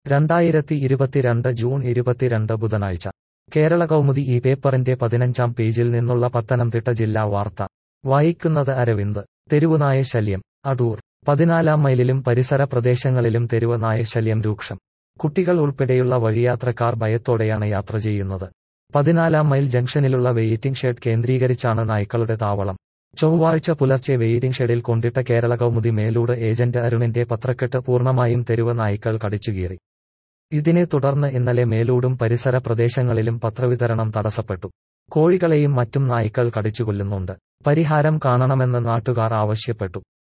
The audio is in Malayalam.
രണ്ടായിരത്തി ഇരുപത്തിരണ്ട് ജൂൺ ഇരുപത്തിരണ്ട് ബുധനാഴ്ച കേരള കൗമുദി ഈ പേപ്പറിന്റെ പതിനഞ്ചാം പേജിൽ നിന്നുള്ള പത്തനംതിട്ട ജില്ലാ വാർത്ത വായിക്കുന്നത് അരവിന്ദ് തെരുവുനായ ശല്യം അടൂർ പതിനാലാം മൈലിലും പരിസര പ്രദേശങ്ങളിലും തെരുവ് നായ ശല്യം രൂക്ഷം കുട്ടികൾ ഉൾപ്പെടെയുള്ള വഴിയാത്രക്കാർ ഭയത്തോടെയാണ് യാത്ര ചെയ്യുന്നത് പതിനാലാം മൈൽ ജംഗ്ഷനിലുള്ള വെയിറ്റിംഗ് ഷെഡ് കേന്ദ്രീകരിച്ചാണ് നായ്ക്കളുടെ താവളം ചൊവ്വാഴ്ച പുലർച്ചെ വെയിറ്റിംഗ് ഷെഡിൽ കൊണ്ടിട്ട കേരള കൗമുദി മേലൂട് ഏജന്റ് അരുണിന്റെ പത്രക്കെട്ട് പൂർണ്ണമായും തെരുവ് നായ്ക്കൾ കടിച്ചുകീറി ഇതിനെ തുടർന്ന് ഇന്നലെ മേലൂടും പരിസര പ്രദേശങ്ങളിലും പത്രവിതരണം തടസ്സപ്പെട്ടു കോഴികളെയും മറ്റും നായ്ക്കൾ കടിച്ചുകൊല്ലുന്നുണ്ട് പരിഹാരം കാണണമെന്ന് നാട്ടുകാർ ആവശ്യപ്പെട്ടു